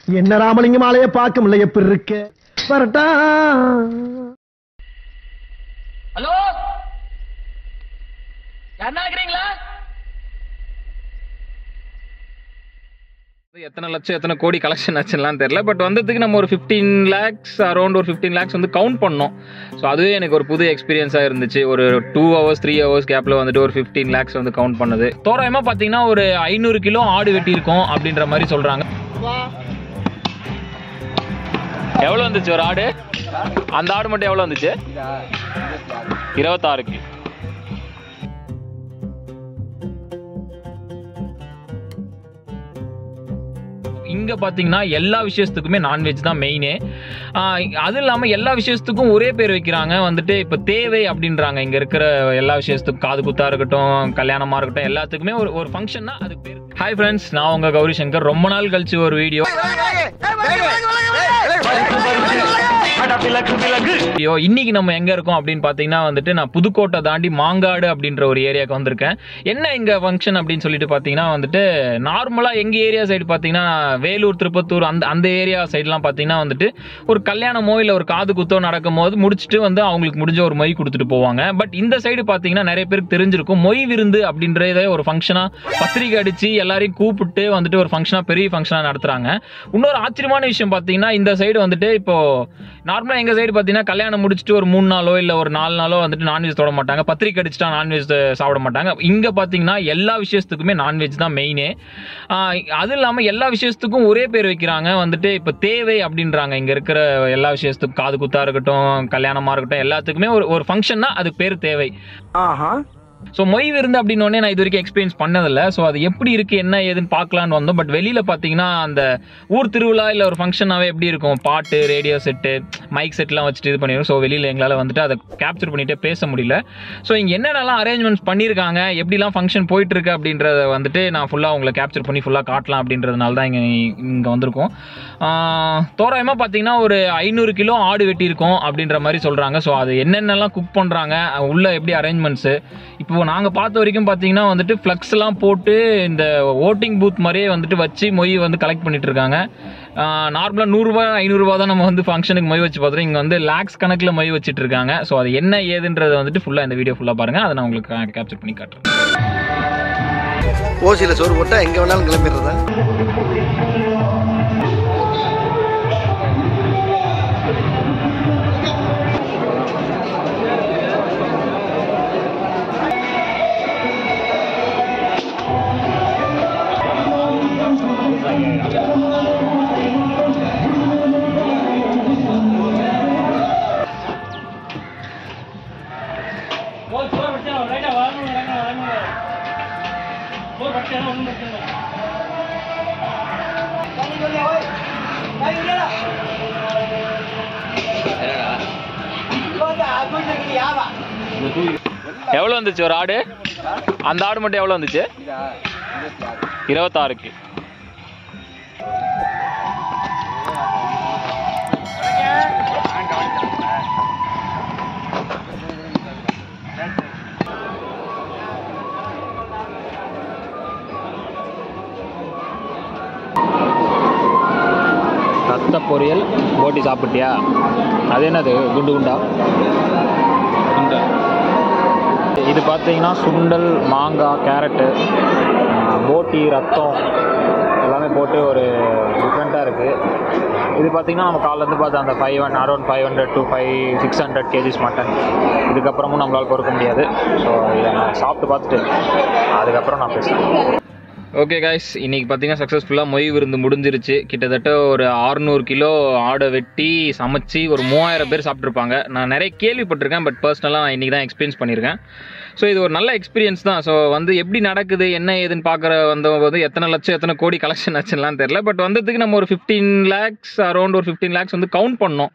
என்ன ராமலிங்கம் ஆலைய பார்க்க முடியல எப்படி இருக்கு வரட்டா ஹலோ யாருன்னா இருக்கிறீங்களா எத்தனை லட்சம் எத்தனை கோடி கலெக்ஷன் ஆச்சுலாம் தெரியல பட் வந்ததுக்கு நம்ம ஒரு ஃபிஃப்டீன் லேக்ஸ் அரௌண்ட் ஒரு ஃபிஃப்டீன் லேக்ஸ் வந்து கவுண்ட் பண்ணோம் ஸோ அதுவே எனக்கு ஒரு புது எக்ஸ்பீரியன்ஸாக இருந்துச்சு ஒரு டூ ஹவர்ஸ் த்ரீ ஹவர்ஸ் கேப்பில் வந்துட்டு ஒரு ஃபிஃப்டீன் லேக்ஸ் வந்து கவுண்ட் பண்ணது தோராயமாக பார்த்தீங்கன்னா ஒரு ஐநூறு கிலோ ஆடு வெட்டியிருக்கோம் அப்படின்ற மாதிரி சொல்கிறாங்க எவ்வளோ வந்துச்சு ஒரு ஆடு அந்த ஆடு மட்டும் எவ்வளோ வந்துச்சு இருபத்தாறுக்கு இங்கே பார்த்தீங்கன்னா எல்லா விஷயத்துக்குமே நான்வெஜ் தான் மெயினே அது இல்லாமல் எல்லா விஷயத்துக்கும் ஒரே பேர் வைக்கிறாங்க வந்துட்டு இப்போ தேவை அப்படின்றாங்க இங்கே இருக்கிற எல்லா விஷயத்துக்கும் காது குத்தா இருக்கட்டும் கல்யாணமாக இருக்கட்டும் எல்லாத்துக்குமே ஒரு ஒரு ஃபங்க்ஷன்னா அதுக்கு பேர் ஹாய் ஃப்ரெண்ட்ஸ் நான் உங்கள் கௌரி சங்கர் ரொம்ப நாள் கழிச்சு ஒரு வீடியோ ஐயோ இன்னைக்கு நம்ம எங்க இருக்கோம் அப்படின்னு பாத்தீங்கன்னா வந்துட்டு நான் புதுக்கோட்டை தாண்டி மாங்காடு அப்படின்ற ஒரு ஏரியாவுக்கு வந்திருக்கேன் என்ன இங்க ஃபங்க்ஷன் அப்படின்னு சொல்லிட்டு பாத்தீங்கன்னா வந்துட்டு நார்மலா எங்க ஏரியா சைடு பாத்தீங்கன்னா வேலூர் திருப்பத்தூர் அந்த அந்த ஏரியா சைட்லாம் பாத்தீங்கன்னா வந்துட்டு ஒரு கல்யாணமோ இல்ல ஒரு காது குத்தோ நடக்கும் போது முடிச்சுட்டு வந்து அவங்களுக்கு முடிஞ்ச ஒரு மொய் கொடுத்துட்டு போவாங்க பட் இந்த சைடு பாத்தீங்கன்னா நிறைய பேருக்கு தெரிஞ்சிருக்கும் மொய் விருந்து அப்படின்றத ஒரு ஃபங்க்ஷனா பத்திரிக்கை அடிச்சு எல்லாரையும் கூப்பிட்டு வந்துட்டு ஒரு ஃபங்க்ஷனா பெரிய ஃபங்க்ஷனா நடத்துறாங்க இன்னொரு ஆச்சரியமான விஷயம் பாத்தீங்கன்னா இந்த சைடு வந்துட்டு இப்போ நார்மலா எங்க சைடு பாத்தீங்கன்னா கல்யாணம் முடிச்சுட்டு ஒரு மூணு நாளோ இல்ல ஒரு நாலு நாளோ வந்துட்டு நான்வெஜ் தொட மாட்டாங்க பத்திரிக்கை அடிச்சுட்டா நான்வெஜ் சாப்பிட மாட்டாங்க இங்க பாத்தீங்கன்னா எல்லா விஷயத்துக்குமே நான்வெஜ் தான் மெயினே அது இல்லாம எல்லா விஷயத்துக்கும் ஒரே பேர் வைக்கிறாங்க வந்துட்டு இப்ப தேவை அப்படின்றாங்க இங்க இருக்கிற எல்லா விஷயத்துக்கும் காது குத்தா இருக்கட்டும் கல்யாணமா இருக்கட்டும் எல்லாத்துக்குமே ஒரு ஒரு ஃபங்க்ஷன்னா அதுக்கு பேர் தேவை ஸோ மொய் விருந்து அப்படின்னு நான் இது வரைக்கும் எக்ஸ்பீரியன்ஸ் பண்ணதில்ல ஸோ அது எப்படி இருக்கு என்ன ஏதுன்னு பார்க்கலான்னு வந்தோம் பட் வெளியில பார்த்தீங்கன்னா அந்த ஊர் திருவிழா இல்லை ஒரு ஃபங்க்ஷனாவே எப்படி இருக்கும் பாட்டு ரேடியோ செட்டு மைக் செட்லாம் வச்சுட்டு இது பண்ணிடும் ஸோ வெளியில எங்களால் வந்துட்டு அதை கேப்சர் பண்ணிட்டே பேச முடியல ஸோ இங்கே என்னென்னலாம் அரேஞ்ச்மெண்ட்ஸ் பண்ணியிருக்காங்க எப்படிலாம் ஃபங்க்ஷன் போயிட்டு இருக்கு அப்படின்றத வந்துட்டு நான் ஃபுல்லாக உங்களை கேப்சர் பண்ணி ஃபுல்லாக காட்டலாம் அப்படின்றதுனால தான் இங்கே இங்கே வந்திருக்கோம் தோராயமாக பார்த்தீங்கன்னா ஒரு ஐநூறு கிலோ ஆடு வெட்டியிருக்கோம் அப்படின்ற மாதிரி சொல்கிறாங்க ஸோ அது என்னென்னலாம் குக் பண்ணுறாங்க உள்ள எப்படி அரேஞ்ச்மெண்ட்ஸு இப்போ நாங்கள் பார்த்த வரைக்கும் பார்த்தீங்கன்னா வந்துட்டு ஃப்ளக்ஸ் எல்லாம் போட்டு இந்த ஓட்டிங் பூத் மாதிரியே வந்துட்டு வச்சு மொய் வந்து கலெக்ட் பண்ணிட்டு இருக்காங்க நார்மலாக நூறுரூவா ஐநூறுரூவா தான் நம்ம வந்து ஃபங்க்ஷனுக்கு மொய் வச்சு பார்த்தோம் இங்கே வந்து லேக்ஸ் கணக்கில் மொய் வச்சுட்டு இருக்காங்க ஸோ அது என்ன ஏதுன்றதை வந்துட்டு ஃபுல்லாக இந்த வீடியோ ஃபுல்லாக பாருங்கள் அதை நான் உங்களுக்கு கேப்சர் பண்ணி காட்டுறேன் ஓசியில சோறு போட்டா எங்க வேணாலும் கிளம்பிடுறதா எவ்வளோ வந்துச்சு ஒரு ஆடு அந்த ஆடு மட்டும் எவ்வளோ வந்துச்சு இருபத்தாறுக்கு ரத்த பொரியல் போட்டி சாப்பிட்டியா அது என்னது குண்டு குண்டா இது பார்த்தீங்கன்னா சுண்டல் மாங்காய் கேரட்டு போட்டி ரத்தம் எல்லாமே போட்டு ஒரு டிஃப்ரெண்ட்டாக இருக்குது இது பார்த்தீங்கன்னா நம்ம காலேருந்து பார்த்து அந்த five one around five hundred to five six hundred KGs mutton இதுக்கப்புறமும் நம்மளால் பொறுக்க முடியாது ஸோ இதை நான் சாப்பிட்டு பார்த்துட்டு அதுக்கப்புறம் நான் பேசுகிறேன் ஓகே காய்ஸ் இன்னைக்கு பார்த்தீங்கன்னா சக்ஸஸ்ஃபுல்லாக மொய் விருந்து முடிஞ்சிருச்சு கிட்டத்தட்ட ஒரு 600 கிலோ ஆடை வெட்டி சமைச்சு ஒரு மூவாயிரம் பேர் சாப்பிட்ருப்பாங்க நான் நிறைய கேள்விப்பட்டிருக்கேன் பட் பர்சனலாக நான் இன்றைக்கி தான் எக்ஸ்பீரியன்ஸ் பண்ணியிருக்கேன் ஸோ இது ஒரு நல்ல எக்ஸ்பீரியன்ஸ் தான் ஸோ வந்து எப்படி நடக்குது என்ன ஏதுன்னு பார்க்குற வந்தபோது எத்தனை லட்சம் எத்தனை கோடி கலெக்ஷன் ஆச்சுலாம் தெரியல பட் வந்ததுக்கு நம்ம ஒரு ஃபிஃப்டீன் லேக்ஸ் அரௌண்ட் ஒரு ஃபிஃப்டீன் லேக்ஸ் வந்து கவுண்ட் பண்ணோம்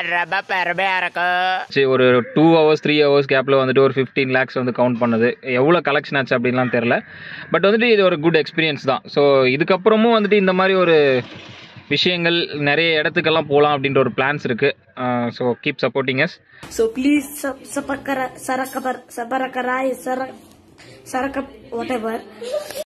சரி ஒரு டூ ஹவர்ஸ் த்ரீ ஹவர்ஸ் கேப்பில் வந்துட்டு ஒரு ஃபிஃப்டீன் லேக்ஸ் வந்து கவுண்ட் பண்ணுது எவ்வளோ கலெக்ஷன் ஆச்சு அப்படின்லாம் தெரில பட் வந்துட்டு இது ஒரு குட் எக்ஸ்பீரியன்ஸ் தான் ஸோ இதுக்கப்புறமும் வந்துட்டு இந்த மாதிரி ஒரு விஷயங்கள் நிறைய இடத்துக்கெல்லாம் போகலாம் அப்படின்ற ஒரு பிளான்ஸ் இருக்குது so keep supporting us So please sub subscribe, subscribe, subscribe, subscribe, whatever.